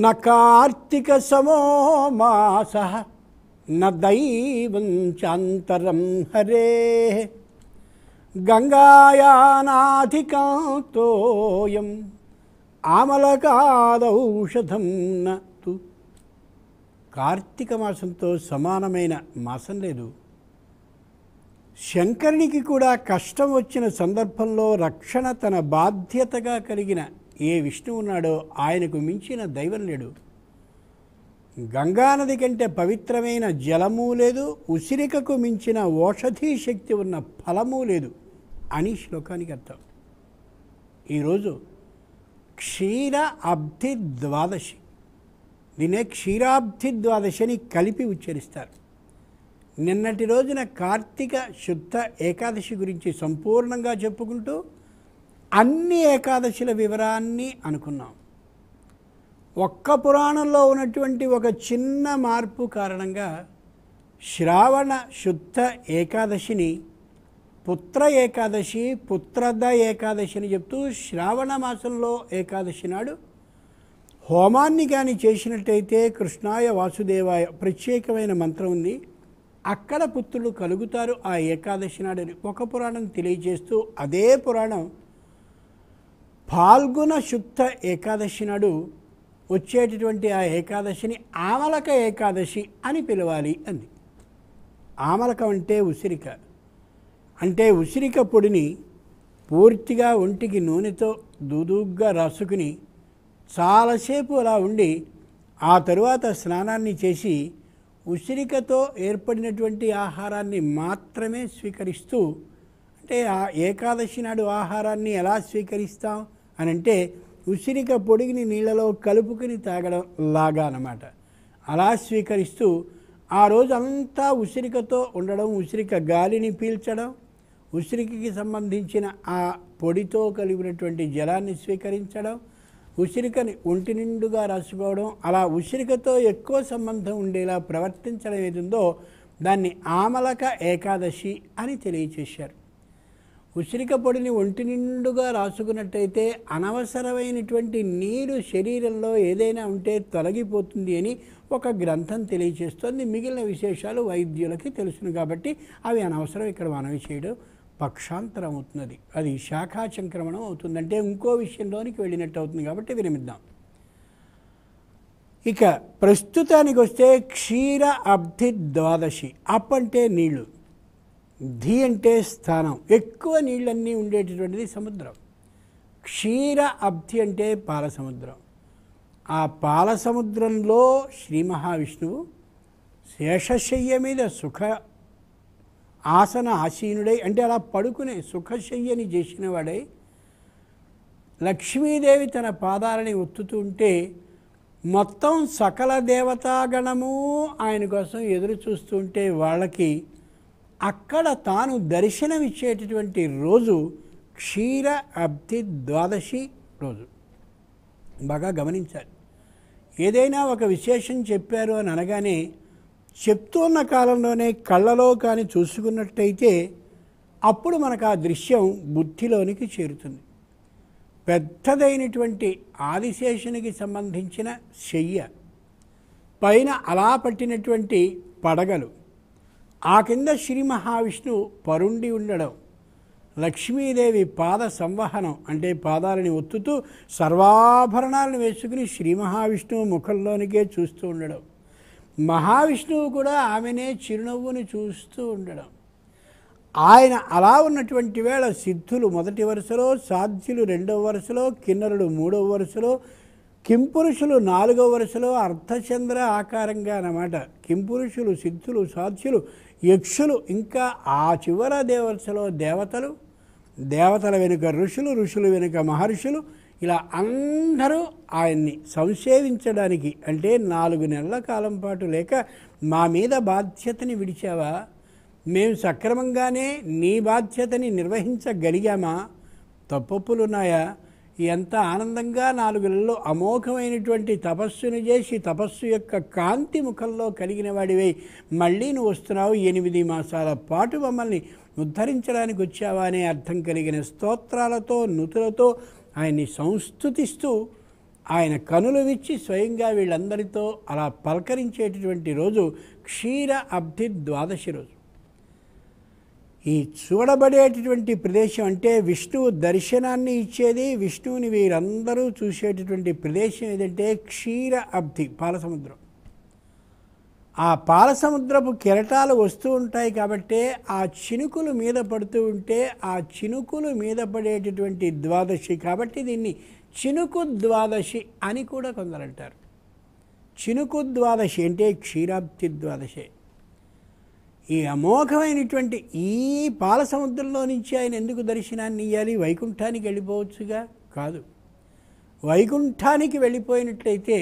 న కార్తీక సమో మాస న దైవం చాంతరం హరే గంగాయానాధికాతోయం ఆమలకాదౌషధం నతు కార్తీక మాసంతో సమానమైన మాసం లేదు శంకరునికి కూడా కష్టం వచ్చిన సందర్భంలో రక్షణ తన బాధ్యతగా కలిగిన ఏ విష్ణువు ఉన్నాడో ఆయనకు మించిన దైవం లేడు గంగానది కంటే పవిత్రమైన జలము లేదు ఉసిరికకు మించిన ఓషధీ శక్తి ఉన్న ఫలము లేదు అని శ్లోకానికి అర్థం ఈరోజు క్షీర అబ్ధి ద్వాదశి దీనే క్షీరాబ్ధి ద్వాదశి అని కలిపి ఉచ్చరిస్తారు నిన్నటి రోజున కార్తీక శుద్ధ ఏకాదశి గురించి సంపూర్ణంగా చెప్పుకుంటూ అన్ని ఏకాదశుల వివరాన్ని అనుకున్నాం ఒక్క పురాణంలో ఉన్నటువంటి ఒక చిన్న మార్పు కారణంగా శ్రావణ శుద్ధ ఏకాదశిని పుత్ర ఏకాదశి పుత్రద ఏకాదశి అని చెప్తూ శ్రావణ మాసంలో ఏకాదశి నాడు హోమాన్ని కానీ చేసినట్టయితే కృష్ణాయ వాసుదేవాయ ప్రత్యేకమైన మంత్రం ఉంది అక్కడ పుత్రులు కలుగుతారు ఆ ఏకాదశి నాడని ఒక పురాణం తెలియజేస్తూ అదే పురాణం ఫాల్గుణ శుద్ధ ఏకాదశి నాడు వచ్చేటటువంటి ఆ ఏకాదశిని ఆమలక ఏకాదశి అని పిలవాలి అంది ఆమలకం అంటే ఉసిరిక అంటే ఉసిరిక పొడిని పూర్తిగా ఒంటికి నూనెతో దూదుగ్గా రాసుకుని చాలాసేపు అలా ఉండి ఆ తరువాత స్నానాన్ని చేసి ఉసిరికతో ఏర్పడినటువంటి ఆహారాన్ని మాత్రమే స్వీకరిస్తూ అంటే ఆ ఏకాదశి నాడు ఆహారాన్ని ఎలా స్వీకరిస్తాం అని అంటే ఉసిరిక పొడిని నీళ్ళలో కలుపుకుని తాగడం లాగా అన్నమాట అలా స్వీకరిస్తూ ఆ రోజు అంతా ఉసిరికతో ఉండడం ఉసిరిక గాలిని పీల్చడం ఉసిరికి సంబంధించిన ఆ పొడితో కలిగినటువంటి జలాన్ని స్వీకరించడం ఉసిరికని ఒంటి నిండుగా రాసుకోవడం అలా ఉసిరికతో ఎక్కువ సంబంధం ఉండేలా ప్రవర్తించడం ఏదుందో దాన్ని ఆమలక ఏకాదశి అని తెలియచేశారు ఉసిరిక పొడిని ఒంటి నిండుగా రాసుకున్నట్టయితే అనవసరమైనటువంటి నీరు శరీరంలో ఏదైనా ఉంటే తొలగిపోతుంది అని ఒక గ్రంథం తెలియచేస్తోంది మిగిలిన విశేషాలు వైద్యులకి తెలుసును కాబట్టి అవి అనవసరం ఇక్కడ మనవి చేయడం పక్షాంతరం అవుతున్నది అది శాఖా సంక్రమణం అవుతుందంటే ఇంకో విషయంలోనికి వెళ్ళినట్టు అవుతుంది కాబట్టి విరమిద్దాం ఇక ప్రస్తుతానికి వస్తే క్షీర అబ్ధి ద్వాదశి అప్ అంటే నీళ్లు ధి అంటే స్థానం ఎక్కువ నీళ్ళన్నీ ఉండేటటువంటిది సముద్రం క్షీర అబ్ధి అంటే పాల సముద్రం ఆ పాల సముద్రంలో శ్రీ మహావిష్ణువు శేషశయ్య మీద సుఖ ఆసన ఆసీనుడై అంటే అలా పడుకునే సుఖశయ్యని చేసినవాడై లక్ష్మీదేవి తన పాదాలని ఒత్తుతూ ఉంటే మొత్తం సకల దేవతాగణము ఆయన కోసం ఎదురు చూస్తుంటే వాళ్ళకి అక్కడ తాను దర్శనమిచ్చేటటువంటి రోజు క్షీర అబ్ధి ద్వాదశి రోజు బాగా గమనించాలి ఏదైనా ఒక విశేషం చెప్పారు అని అనగానే చెప్తున్న కాలంలోనే కళ్ళలో కానీ చూసుకున్నట్టయితే అప్పుడు మనకు ఆ దృశ్యం బుద్ధిలోనికి చేరుతుంది పెద్దదైనటువంటి ఆదిశేషునికి సంబంధించిన శయ్య పైన అలా పట్టినటువంటి పడగలు ఆ కింద శ్రీ మహావిష్ణువు పరుండి ఉండడం లక్ష్మీదేవి పాద సంవహనం అంటే పాదాలని ఒత్తుతూ సర్వాభరణాలను వేసుకుని శ్రీ మహావిష్ణువు ముఖంలోనికే చూస్తూ ఉండడం మహావిష్ణువు కూడా ఆమెనే చిరునవ్వుని చూస్తూ ఉండడం ఆయన అలా ఉన్నటువంటి వేళ సిద్ధులు మొదటి వరుసలో సాధ్యులు రెండవ వరుసలో కిన్నరుడు మూడవ వరుసలో కింపురుషులు నాలుగవ వరుసలో అర్ధచంద్ర ఆకారంగా అన్నమాట కింపురుషులు సిద్ధులు సాధ్యులు యక్షులు ఇంకా ఆ చివర దేవరసలో దేవతలు దేవతల వెనుక ఋషులు ఋషులు వెనుక మహర్షులు ఇలా అందరూ ఆయన్ని సంసేవించడానికి అంటే నాలుగు నెలల కాలం పాటు లేక మా మీద బాధ్యతని విడిచావా మేము సక్రమంగానే నీ బాధ్యతని నిర్వహించగలిగామా తప్పొప్పులున్నాయా ఎంత ఆనందంగా నాలుగు నెలల్లో అమోఘమైనటువంటి తపస్సును చేసి తపస్సు యొక్క కాంతి ముఖంలో కలిగిన వాడివై మళ్ళీ నువ్వు వస్తున్నావు ఎనిమిది మాసాల పాటు మమ్మల్ని ఉద్ధరించడానికి వచ్చావా అనే అర్థం కలిగిన స్తోత్రాలతో నుతులతో ఆయన్ని సంస్థుతిస్తూ ఆయన కనులు విచ్చి స్వయంగా వీళ్ళందరితో అలా పలకరించేటటువంటి రోజు క్షీర అబ్ధి ద్వాదశి రోజు ఈ చూడబడేటటువంటి ప్రదేశం అంటే విష్ణువు దర్శనాన్ని ఇచ్చేది విష్ణువుని వీరందరూ చూసేటటువంటి ప్రదేశం ఏదంటే క్షీర అబ్ధి పాలసముద్రం ఆ పాలసముద్రపు కెరటాలు వస్తూ ఉంటాయి కాబట్టే ఆ చినుకులు మీద పడుతూ ఉంటే ఆ చినుకులు మీద పడేటటువంటి ద్వాదశి కాబట్టి దీన్ని చినుకు ద్వాదశి అని కూడా కొందరు అంటారు చినుకు ద్వాదశి అంటే క్షీరాబ్ది ద్వాదశి ఈ అమోఘమైనటువంటి ఈ పాల సముద్రంలో నుంచి ఆయన ఎందుకు దర్శనాన్ని ఇవ్వాలి వైకుంఠానికి వెళ్ళిపోవచ్చుగా కాదు వైకుంఠానికి వెళ్ళిపోయినట్లయితే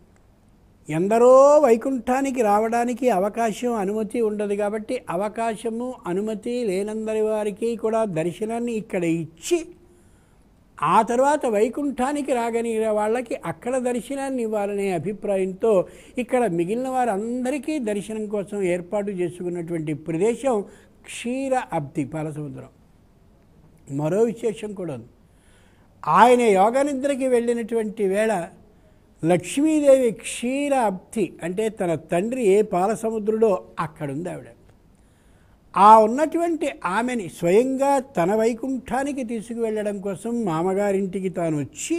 ఎందరో వైకుంఠానికి రావడానికి అవకాశం అనుమతి ఉండదు కాబట్టి అవకాశము అనుమతి లేనందరి వారికి కూడా దర్శనాన్ని ఇక్కడ ఇచ్చి ఆ తర్వాత వైకుంఠానికి రాగని వాళ్ళకి అక్కడ దర్శనాన్ని ఇవ్వాలనే అభిప్రాయంతో ఇక్కడ మిగిలిన వారందరికీ దర్శనం కోసం ఏర్పాటు చేసుకున్నటువంటి ప్రదేశం క్షీర అబ్ది పాలసముద్రం మరో విశేషం కూడా ఉంది ఆయన యోగ నిద్రకి వెళ్ళినటువంటి వేళ లక్ష్మీదేవి క్షీర అబ్ది అంటే తన తండ్రి ఏ పాలసముద్రుడో అక్కడుంది ఆవిడ ఆ ఉన్నటువంటి ఆమెని స్వయంగా తన వైకుంఠానికి తీసుకువెళ్ళడం కోసం మామగారింటికి తాను వచ్చి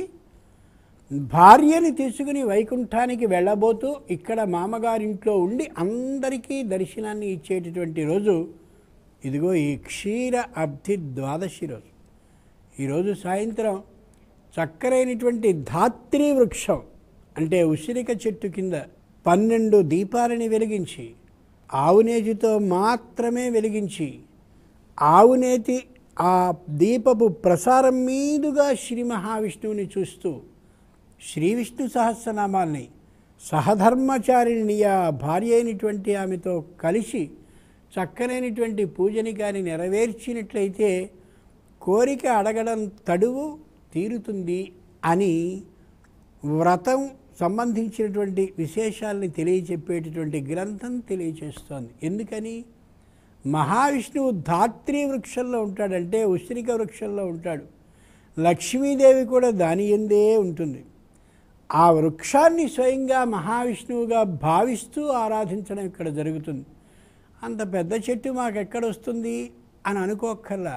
భార్యని తీసుకుని వైకుంఠానికి వెళ్ళబోతూ ఇక్కడ మామగారింట్లో ఉండి అందరికీ దర్శనాన్ని ఇచ్చేటటువంటి రోజు ఇదిగో ఈ క్షీర అబ్ధి ద్వాదశి రోజు ఈరోజు సాయంత్రం చక్కరైనటువంటి ధాత్రి వృక్షం అంటే ఉసిరిక చెట్టు కింద పన్నెండు దీపాలని వెలిగించి ఆవునేతితో మాత్రమే వెలిగించి ఆవునేతి ఆ దీపపు ప్రసారం మీదుగా శ్రీ మహావిష్ణువుని చూస్తూ శ్రీ విష్ణు సహస్రనామాల్ని సహధర్మచారిణి ఆ భార్య అయినటువంటి ఆమెతో కలిసి చక్కనైనటువంటి పూజని కానీ నెరవేర్చినట్లయితే కోరిక అడగడం తడువు తీరుతుంది అని వ్రతం సంబంధించినటువంటి విశేషాలని తెలియచెప్పేటటువంటి గ్రంథం తెలియచేస్తోంది ఎందుకని మహావిష్ణువు ధాత్రి వృక్షంలో ఉంటాడంటే ఉసిరిక వృక్షంలో ఉంటాడు లక్ష్మీదేవి కూడా దాని ఎందే ఉంటుంది ఆ వృక్షాన్ని స్వయంగా మహావిష్ణువుగా భావిస్తూ ఆరాధించడం ఇక్కడ జరుగుతుంది అంత పెద్ద చెట్టు మాకు ఎక్కడొస్తుంది అని అనుకోక్కర్లా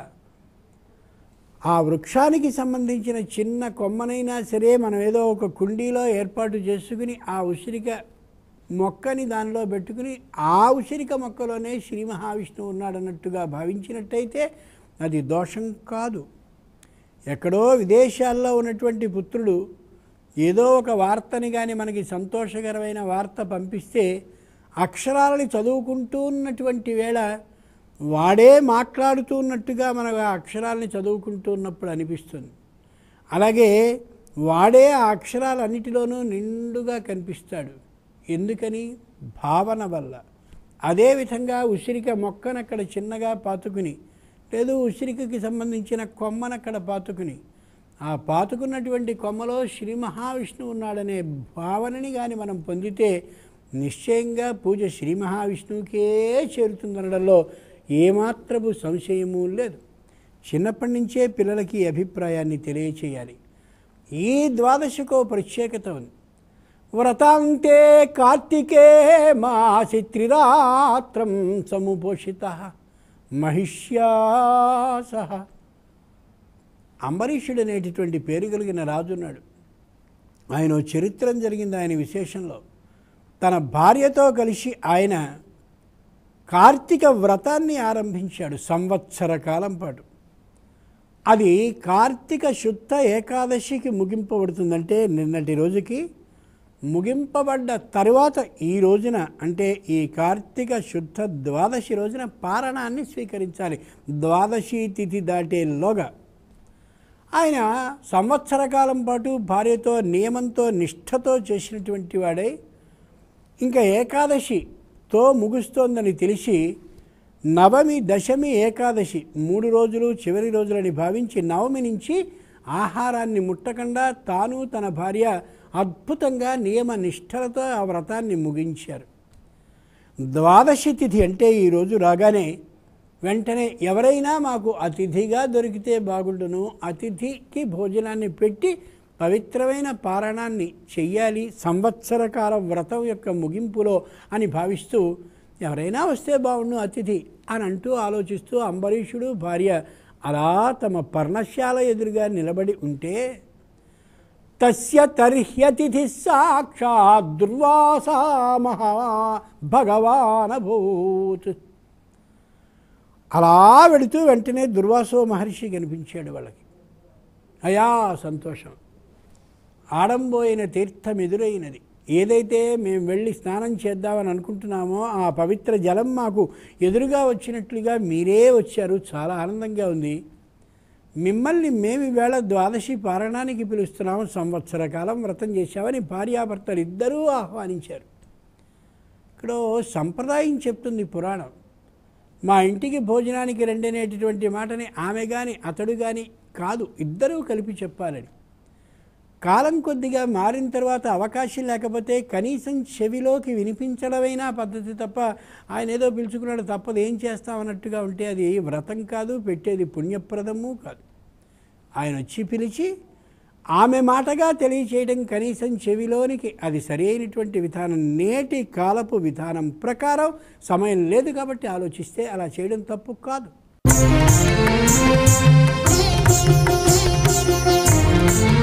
ఆ వృక్షానికి సంబంధించిన చిన్న కొమ్మనైనా సరే మనం ఏదో ఒక కుండీలో ఏర్పాటు చేసుకుని ఆ ఉసిరిక మొక్కని దానిలో పెట్టుకుని ఆ ఉసిరిక మొక్కలోనే శ్రీ మహావిష్ణువు ఉన్నాడన్నట్టుగా భావించినట్టయితే అది దోషం కాదు ఎక్కడో విదేశాల్లో ఉన్నటువంటి పుత్రుడు ఏదో ఒక వార్తని కానీ మనకి సంతోషకరమైన వార్త పంపిస్తే అక్షరాలని చదువుకుంటూ ఉన్నటువంటి వేళ వాడే మాట్లాడుతూ ఉన్నట్టుగా మన ఆ అక్షరాలని చదువుకుంటూ ఉన్నప్పుడు అనిపిస్తుంది అలాగే వాడే ఆ అక్షరాలన్నిటిలోనూ నిండుగా కనిపిస్తాడు ఎందుకని భావన వల్ల అదేవిధంగా ఉసిరిక మొక్కను అక్కడ చిన్నగా పాతుకుని లేదు ఉసిరికకి సంబంధించిన కొమ్మను అక్కడ పాతుకుని ఆ పాతుకున్నటువంటి కొమ్మలో శ్రీ మహావిష్ణువు ఉన్నాడనే భావనని కానీ మనం పొందితే నిశ్చయంగా పూజ శ్రీ మహావిష్ణువుకే చేరుతుందనడంలో ఏమాత్రపు సంశయము లేదు చిన్నప్పటి నుంచే పిల్లలకి ఈ అభిప్రాయాన్ని తెలియచేయాలి ఈ ద్వాదశకో ప్రత్యేకత ఉంది వ్రతాంతే కార్తికే మాసి త్రిరాత్రం సముపోషిత మహిష్యాస అంబరీషుడు అనేటటువంటి పేరు కలిగిన రాజున్నాడు ఆయన ఓ చరిత్రం జరిగింది ఆయన విశేషంలో తన భార్యతో కలిసి ఆయన కార్తీక వ్రతాన్ని ఆరంభించాడు సంవత్సర కాలం పాటు అది కార్తీక శుద్ధ ఏకాదశికి ముగింపబడుతుందంటే నిన్నటి రోజుకి ముగింపబడ్డ తరువాత ఈ రోజున అంటే ఈ కార్తీక శుద్ధ ద్వాదశి రోజున పారణాన్ని స్వీకరించాలి ద్వాదశి తిథి దాటేలోగా ఆయన సంవత్సర కాలం పాటు భార్యతో నియమంతో నిష్ఠతో చేసినటువంటి వాడై ఇంకా ఏకాదశితో ముగుస్తోందని తెలిసి నవమి దశమి ఏకాదశి మూడు రోజులు చివరి రోజులని భావించి నవమి నుంచి ఆహారాన్ని ముట్టకుండా తాను తన భార్య అద్భుతంగా నియమ నిష్ఠలతో ఆ వ్రతాన్ని ముగించారు ద్వాదశి తిథి అంటే ఈరోజు రాగానే వెంటనే ఎవరైనా మాకు అతిథిగా దొరికితే బాగుండును అతిథికి భోజనాన్ని పెట్టి పవిత్రమైన పారాయణాన్ని చెయ్యాలి సంవత్సర కాల వ్రతం యొక్క ముగింపులో అని భావిస్తూ ఎవరైనా వస్తే బాగుండు అతిథి అని అంటూ ఆలోచిస్తూ అంబరీషుడు భార్య అలా తమ పర్ణశాల ఎదురుగా నిలబడి ఉంటే తస్య తర్హ్యతిథి సాక్షాత్ దుర్వాసా మహా భగవానభూత్ అలా వెళుతూ వెంటనే దుర్వాసో మహర్షి కనిపించాడు వాళ్ళకి అయా సంతోషం ఆడంబోయిన తీర్థం ఎదురైనది ఏదైతే మేము వెళ్ళి స్నానం చేద్దామని అనుకుంటున్నామో ఆ పవిత్ర జలం మాకు ఎదురుగా వచ్చినట్లుగా మీరే వచ్చారు చాలా ఆనందంగా ఉంది మిమ్మల్ని మేము ఈవేళ ద్వాదశి పారణానికి పిలుస్తున్నాము సంవత్సర కాలం వ్రతం చేశామని భార్యాభర్తలు ఇద్దరూ ఆహ్వానించారు ఇక్కడ సంప్రదాయం చెప్తుంది పురాణం మా ఇంటికి భోజనానికి రెండనేటటువంటి మాటని ఆమె కానీ అతడు కానీ కాదు ఇద్దరూ కలిపి చెప్పాలని కాలం కొద్దిగా మారిన తర్వాత అవకాశం లేకపోతే కనీసం చెవిలోకి వినిపించడమైనా పద్ధతి తప్ప ఆయన ఏదో పిలుచుకున్నాడు తప్పదు ఏం చేస్తామన్నట్టుగా ఉంటే అది వ్రతం కాదు పెట్టేది పుణ్యప్రదము కాదు ఆయన వచ్చి పిలిచి ఆమె మాటగా తెలియచేయడం కనీసం చెవిలోనికి అది సరైనటువంటి విధానం నేటి కాలపు విధానం ప్రకారం సమయం లేదు కాబట్టి ఆలోచిస్తే అలా చేయడం తప్పు కాదు Thank you.